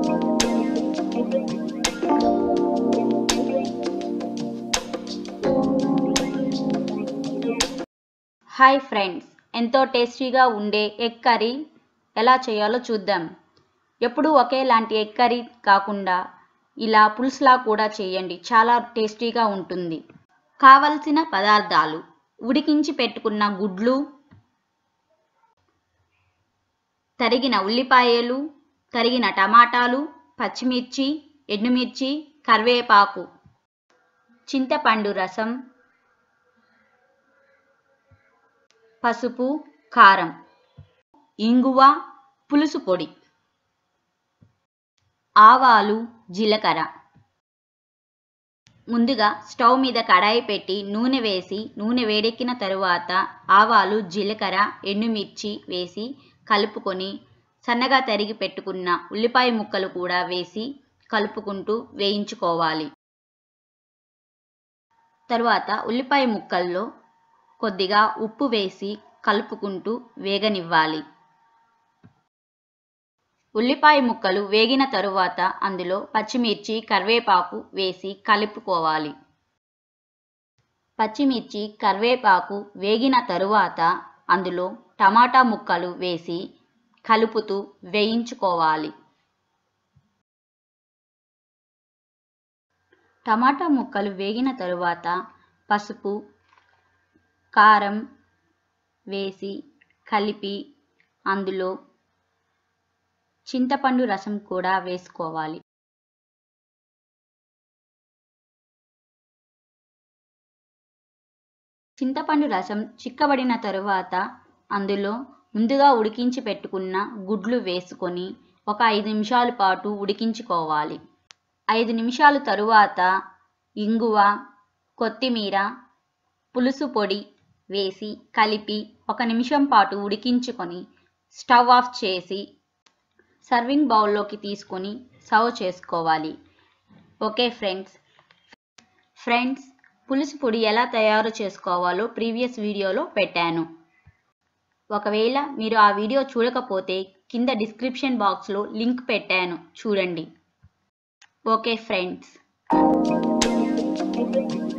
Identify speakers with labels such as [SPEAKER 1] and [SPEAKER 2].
[SPEAKER 1] hi friends ఎంతో టేస్టీగా ఉండే ఎగ్ కర్రీ ఎలా చేయాలో చూద్దాం ఎప్పుడూ ఒకేలాంటి ఎగ్ కర్రీ కాకుండా ఇలా పులుసులా కూడా చేయండి చాలా టేస్టీగా ఉంటుంది కావలసిన పదార్థాలు ఉడికించి పెట్టుకున్న గుడ్లు తరిగిన ఉల్లిపాయలు తరిగిన టమాటాలు పచ్చిమిర్చి ఎండుమిర్చి కరివేపాకు చింతపండు రసం పసుపు కారం ఇంగువ పులుసు పొడి ఆవాలు జీలకర్ర ముందుగా స్టవ్ మీద కడాయి పెట్టి నూనె వేసి నూనె వేడెక్కిన తరువాత ఆవాలు జీలకర్ర ఎండుమిర్చి వేసి కలుపుకొని సన్నగా తరిగి పెట్టుకున్న ఉల్లిపాయ ముక్కలు కూడా వేసి కలుపుకుంటూ వేయించుకోవాలి తరువాత ఉల్లిపాయ ముక్కల్లో కొద్దిగా ఉప్పు వేసి కలుపుకుంటూ వేగనివ్వాలి ఉల్లిపాయ ముక్కలు వేగిన తరువాత అందులో పచ్చిమిర్చి కరివేపాకు వేసి కలుపుకోవాలి పచ్చిమిర్చి కరివేపాకు వేగిన తరువాత అందులో టమాటా ముక్కలు వేసి కలుపుతూ వేయించుకోవాలి టమాటా ముక్కలు వేగిన తరువాత పసుపు కారం వేసి కలిపి అందులో చింతపండు రసం కూడా వేసుకోవాలి చింతపండు రసం చిక్కబడిన తరువాత అందులో ముందుగా ఉడికించి పెట్టుకున్న గుడ్లు వేసుకొని ఒక ఐదు నిమిషాల పాటు ఉడికించుకోవాలి ఐదు నిమిషాల తరువాత ఇంగువ కొత్తిమీర పులుసు పొడి వేసి కలిపి ఒక నిమిషం పాటు ఉడికించుకొని స్టవ్ ఆఫ్ చేసి సర్వింగ్ బౌల్లోకి తీసుకొని సర్వ్ చేసుకోవాలి ఓకే ఫ్రెండ్స్ ఫ్రెండ్స్ పులుసు పొడి ఎలా తయారు చేసుకోవాలో ప్రీవియస్ వీడియోలో పెట్టాను ఒకవేళ మీరు ఆ వీడియో చూడకపోతే కింద డిస్క్రిప్షన్ బాక్స్లో లింక్ పెట్టాను చూడండి ఓకే ఫ్రెండ్స్